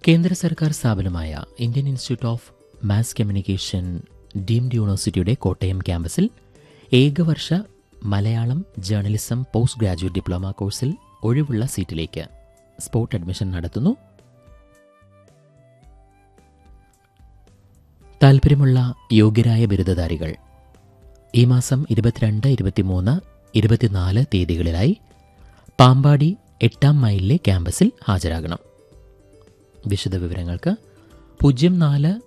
കേന്ദ്ര സർക്കാർ സ്ഥാപനമായ Indian institute of mass communication deemed യൂണിവേഴ്സിറ്റിയുടെ കോട്ടയം ക്യാമ്പസിൽ ഏകവർഷ Malayalam journalism post graduate diploma കോഴ്സിൽ ഒഴിവുള്ള സീറ്റിലേക്ക് സ്പോട്ട് അഡ്മിഷൻ നടത്തുന്നു താൽപ്പര്യമുള്ള യോഗ്യരായ ബിരുദധാരികൾ ഈ മാസം ഇരുപത്തിരണ്ട് ഇരുപത്തിമൂന്ന് ഇരുപത്തിനാല് തീയതികളിലായി പാമ്പാടി എട്ടാം മൈലിലെ ക്യാമ്പസിൽ ഹാജരാകണം വിശദവിവരങ്ങൾക്ക് പൂജ്യം നാല്